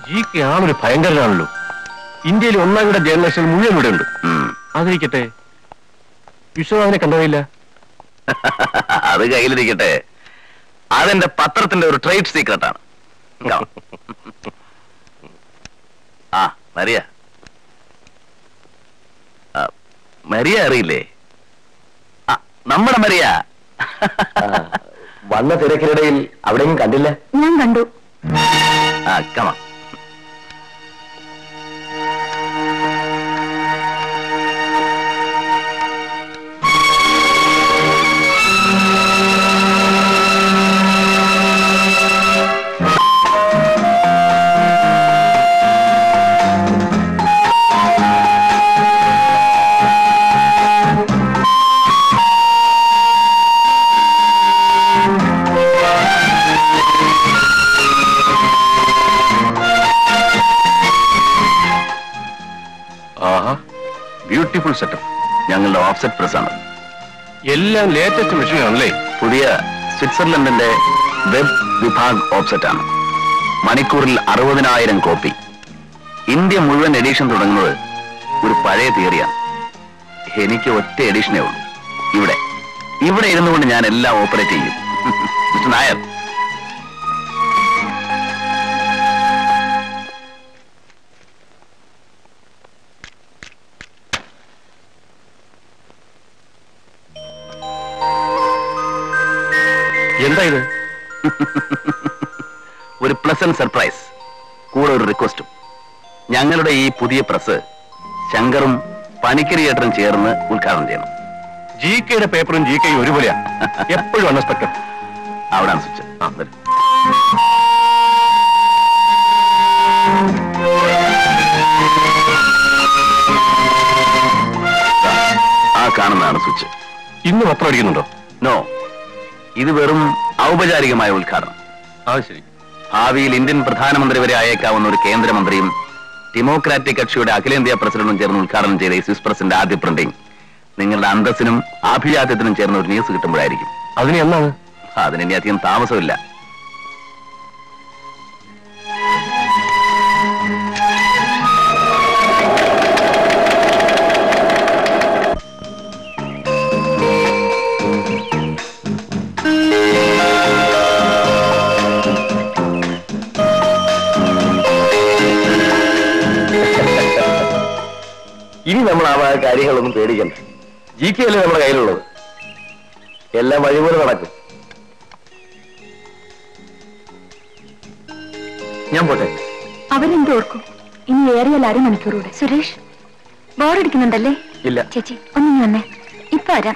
G K ആളൊരു ഭയങ്കരനാണല്ലോ ഇന്ത്യയിൽ ഒന്നാം കിട ജേർണലിസ്റ്റുകൾ മുഴുവൻ ഇവിടെ ഉണ്ട് ഉം. അതിരിക്കട്ടെ വിശ്വനാഥനെ കണ്ടതില്ല അത് കയ്യിലിരിക്കട്ടെ അതെന്റെ പത്രത്തിന്റെ ഒരു ട്രേഡ് സീക്രട്ടാണ് ആ മരിയ ആ, മരിയ അറിയില്ലേ ആ, നമ്മുടെ മരിയ വന്ന തിരക്കിനിടയിൽ അവിടെയും കണ്ടില്ല ഞാൻ കണ്ടു ആ കമ ആഹാ ബ്യൂട്ടിഫുൾ സെറ്റപ്പ് ഞങ്ങളുടെ ഓഫ്സെറ്റ് പ്രസ് ആണ് എല്ലാം ലേറ്റസ്റ്റ് മെഷീൻ ആണല്ലേ പുതിയ സ്വിറ്റ്സർലൻഡിന്റെ വെബ് വിഭാഗ് ഓഫ്സെറ്റ് ആണ് മണിക്കൂറിൽ അറുപതിനായിരം കോപ്പി ഇന്ത്യ മുഴുവൻ എഡിഷൻ തുടങ്ങുന്നത് ഒരു പഴയ തിയറിയാണ് എനിക്ക് ഒറ്റ എഡിഷനേ ഉള്ളൂ ഇവിടെ ഇവിടെ ഇരുന്നു കൊണ്ട് ഞാൻ എല്ലാം ഓപ്പറേറ്റ് ചെയ്യും മിസ്റ്റർ നായർ എന്താ ഇത് ഒരു പ്ലസന്റ് സർപ്രൈസ് കൂടെ ഒരു റിക്വസ്റ്റും ഞങ്ങളുടെ ഈ പുതിയ പ്രസ് ശങ്കറും പണിക്കരിയേട്ടനും ചേർന്ന് ഉദ്ഘാടനം ചെയ്യണം ജി കെയുടെ പേപ്പറും ജി കെയും ഒരുപോലെയാ എപ്പോഴും അൺഎക്സ്പെക്ടഡ് അവിടാണ് സ്വിച്ച് ആ വരൂ. ദാ, ആ കാണുന്നതാണ് സ്വിച്ച് ഇന്ന് പത്രം അടിക്കുന്നുണ്ടോ നോ ഇത് വെറും ഔപചാരികമായ ഉദ്ഘാടനം അത് ശരി ഭാവിയിൽ ഇന്ത്യൻ പ്രധാനമന്ത്രി വരെ അയക്കാവുന്ന ഒരു കേന്ദ്രമന്ത്രിയും ഡെമോക്രാറ്റിക് കക്ഷിയുടെ അഖിലേന്ത്യാ പ്രസിഡന്റും ചേർന്ന് ഉദ്ഘാടനം ചെയ്ത ഈ സ്വിസ് പ്രസിന്റെ ആദ്യ പ്രിന്റിംഗ് നിങ്ങളുടെ അന്തസ്സിനും ആഭിജാത്യത്തിനും ചേർന്ന ഒരു ന്യൂസ് കിട്ടുമ്പോഴായിരിക്കും അതിന് എന്നാണ് അതിന് ഇനി അധികം താമസമില്ല ഇനി നമ്മൾ ആ വക കാര്യങ്ങളൊന്നും പേടിക്കണ്ട ജി കെ അല്ലേ നമ്മുടെ കയ്യിലുള്ളത് എല്ലാം വഴിപോലെ നടക്കും ഞാൻ പോട്ടെ അവരെന്ത് ഓർക്കും ഇനി ഏറിയാൽ അരമണിക്കൂറൂടെ സുരേഷ് ബോറടിക്കുന്നുണ്ടല്ലേ ഇല്ല ചേച്ചി ഒന്നിങ്ങി വന്നേ ഇപ്പൊ വരാം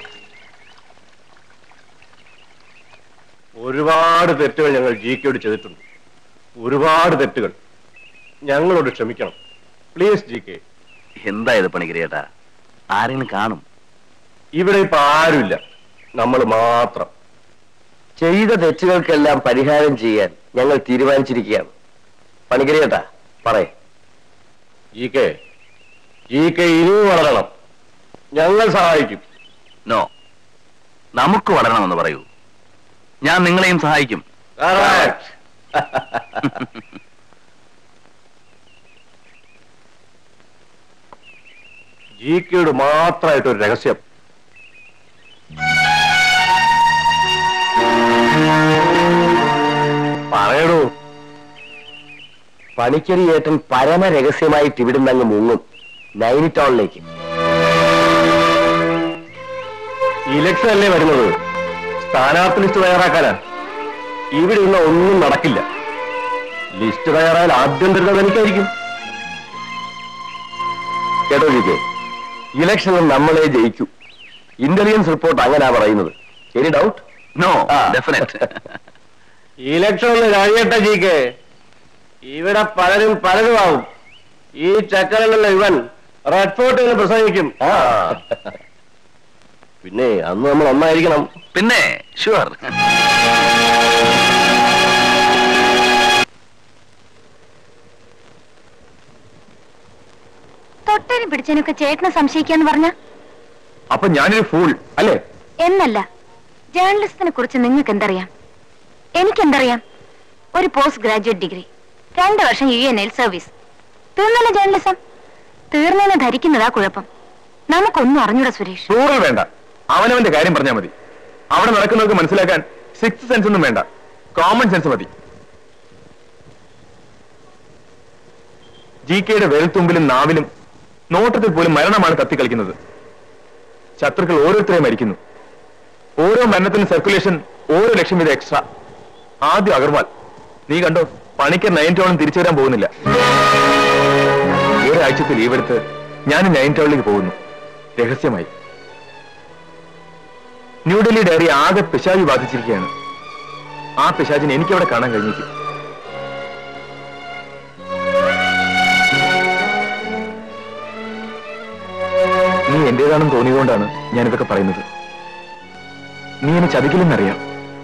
ഒരുപാട് തെറ്റുകൾ ഞങ്ങൾ ജി കെയോട് ചെയ്തിട്ടുണ്ട് ഒരുപാട് തെറ്റുകൾ ഞങ്ങളോട് ക്ഷമിക്കണം പ്ലീസ് ജി കെ എന്താ ഇത് പണിക്കരിയേട്ടാ ആരെങ്കിലും കാണും ഇവിടെ ഇപ്പൊ ആരുമില്ല നമ്മൾ മാത്രം ചെയ്ത തെറ്റുകൾക്കെല്ലാം പരിഹാരം ചെയ്യാൻ ഞങ്ങൾ തീരുമാനിച്ചിരിക്കുകയാണ് പണിക്കരിയേട്ടാ പറയേ ജി കെ ജി കെ ഇനിയും വളരണം ഞങ്ങൾ സഹായിക്കും നോ നമുക്ക് വളരണമെന്ന് പറയൂ ഞാൻ നിങ്ങളെയും സഹായിക്കും Correct. ജി കെയോട് മാത്രമായിട്ടൊരു രഹസ്യം പറയണു പണിക്കരി ഏട്ടൻ പരമരഹസ്യമായിട്ട് ഇവിടുന്ന് അങ്ങ് മുങ്ങും നൈനിറ്റോളിലേക്ക് ഇലക്ഷൻ അല്ലേ വരുന്നത് സ്ഥാനാർത്ഥി ലിസ്റ്റ് തയ്യാറാക്കാനാ ഇവിടെ ഇന്ന് ഒന്നും നടക്കില്ല ലിസ്റ്റ് തയ്യാറായാൽ ആദ്യം തരുന്നത് എനിക്കായിരിക്കും കേട്ടോ ജി കെ ഇലക്ഷനിൽ നമ്മളെ ജയിക്കൂ ഇന്റലിജൻസ് റിപ്പോർട്ട് അങ്ങനാ പറയുന്നത് എനി ഡൗട്ട് നോ ആ. ഡെഫിനറ്റ് ഇലക്ഷൻ ഒന്ന് കഴിയട്ടെ ജി കെ ഇവിടെ പലരും പലരും ആവും ഈ ചക്കരനുള്ള ഇവൻ റെഡ് ഫോർട്ടിൽ പ്രസംഗിക്കും ആ പിന്നെ അന്ന് നമ്മൾ ഒന്നായിരിക്കണം പിന്നെ ഷുവർ തൊട്ടനും പിടിച്ചതിനൊക്കെ ചേട്ടനെ സംശയിക്കാന്ന് പറഞ്ഞ അപ്പൊ ഞാനൊരു ഫൂൾ അല്ലേ എന്നല്ല ജേർണലിസത്തിനെ കുറിച്ച് നിങ്ങൾക്ക് എന്തറിയാം എനിക്കെന്തറിയാം ഒരു പോസ്റ്റ് ഗ്രാജുവേറ്റ് ഡിഗ്രി രണ്ട് വർഷം യു എൻ എൽ സർവീസ് തീർന്നല്ലോ ജേർണലിസം തീർന്നെന്ന് ധരിക്കുന്നതാ കുഴപ്പം നമുക്കൊന്നും അറിഞ്ഞൂടാ സുരേഷ് റൂറൽ വേണ്ട അവനവന്റെ കാര്യം പറഞ്ഞാൽ മതി അവിടെ നടക്കുന്നവർക്ക് മനസ്സിലാക്കാൻ സിക്സ് സെൻസ് ഒന്നും വേണ്ട കോമൺ സെൻസ് മതി ജി കെയുടെ വിരൽത്തുമ്പിലും നാവിലും നോട്ടത്തിൽ പോലും മരണമാണ് കത്തിക്കളിക്കുന്നത് ശത്രുക്കൾ ഓരോരുത്തരെയും മരിക്കുന്നു ഓരോ മരണത്തിനും സർക്കുലേഷൻ ഓരോ ലക്ഷം വീതം എക്സ്ട്രാ ആദ്യം അഗർവാൾ നീ കണ്ടോ പണിക്കർ നയൻ ടൗണിൽ തിരിച്ചു വരാൻ പോകുന്നില്ല ഒരാഴ്ചത്തെ ലീവ് എടുത്ത് ഞാൻ നയൻ ടൗണിലേക്ക് പോകുന്നു രഹസ്യമായി ന്യൂഡൽഹി ഡയറി ആകെ പിശാചി ബാധിച്ചിരിക്കുകയാണ് ആ പിശാചിനെ എനിക്കവിടെ കാണാൻ കഴിഞ്ഞേക്കും നീ എന്റേതാണെന്ന് തോന്നിയതുകൊണ്ടാണ് ഞാനിതൊക്കെ പറയുന്നത് നീ എന്നെ ചതിക്കില്ലെന്നറിയാം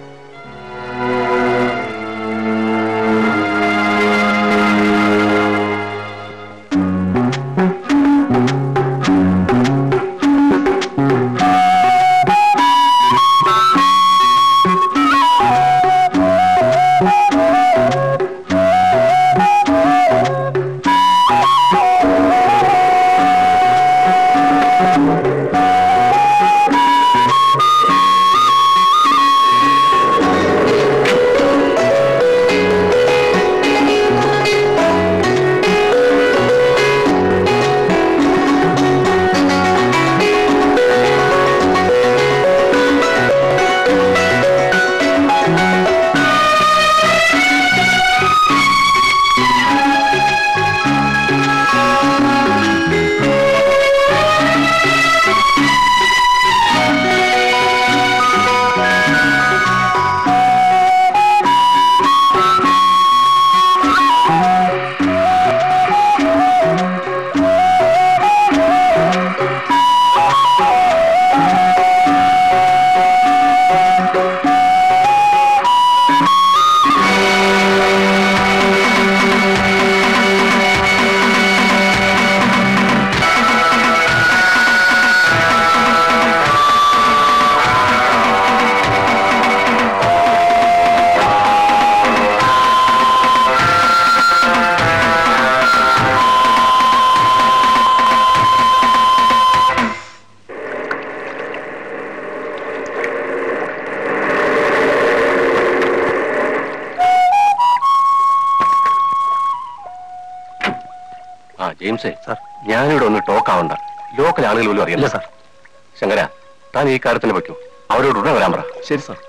ആ ജെയിംസേ സാർ ഞാനിവിടെ ഒന്ന് ടോക്ക് ആവണ്ട ലോക്കൽ ആളുകൾ പോലും അറിയില്ല സാർ ശങ്കര താൻ ഈ കാര്യത്തിന് പറ്റൂ അവരോട് ഉടനെ വരാൻ പറ ശരി സാർ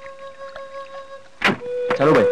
ചലോ ബൈ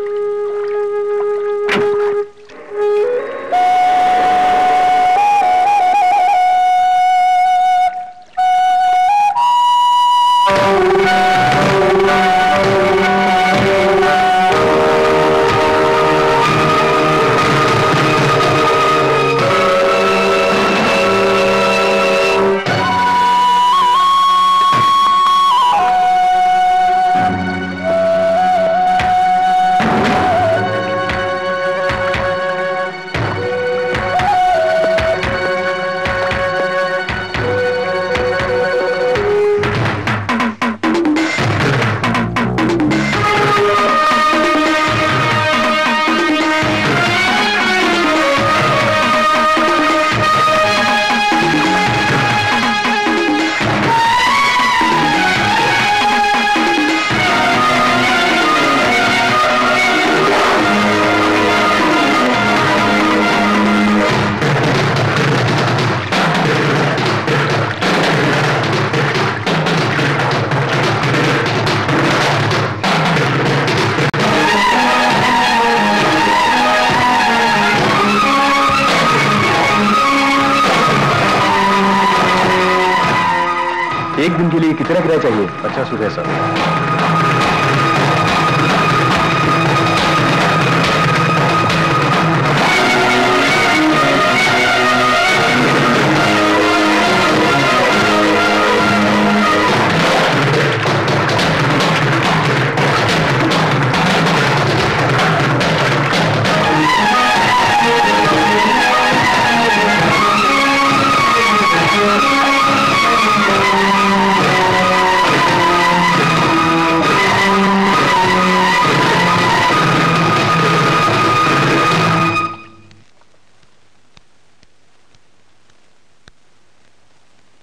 एक दिन के लिए कितना किराया चाहिए पचास रुपया सर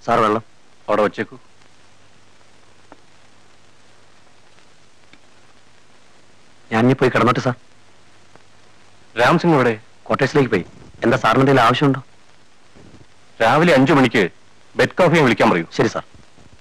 സാർ വെള്ളം അവിടെ വച്ചേക്കൂ ഞാൻ ഇനി പോയി കിടന്നോട്ടെ സാർ രാംസിംഗ് എവിടെ കോട്ടേഴ്സിലേക്ക് പോയി എന്താ സാറിന് എന്തെങ്കിലും ആവശ്യമുണ്ടോ രാവിലെ അഞ്ചു മണിക്ക് ബെഡ് കോഫിയെ വിളിക്കാൻ പറയൂ ശരി സാർ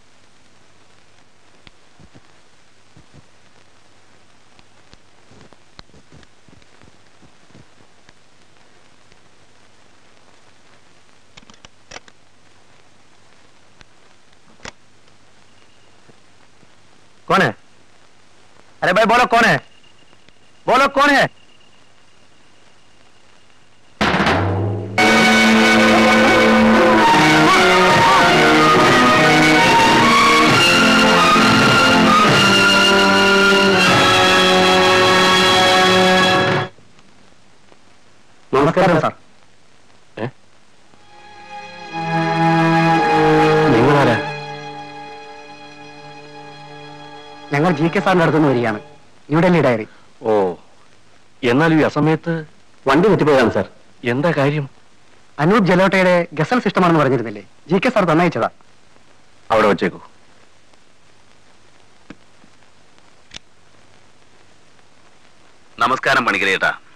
कौन है अरे भाई बोलो कौन है बोलो कौन है നമസ്കാരം സാർ നിങ്ങളാരാ ഞങ്ങൾ ജി കെ സാറിന്റെ അടുത്തുനിന്ന് വരികയാണ് ന്യൂഡൽഹി ഡയറി ഓ എന്നാൽ ഈ അസമയത്ത് വണ്ടി തെറ്റിപ്പോയതാണ് സാർ എന്താ കാര്യം അനൂപ് ജലോട്ടയുടെ ഗസൽ സിസ്റ്റമാണെന്ന് പറഞ്ഞിരുന്നില്ലേ ജി കെ സാർ തന്നയച്ചതാ അവിടെ വച്ചേക്കൂ നമസ്കാരം പണിക്കരേട്ടാ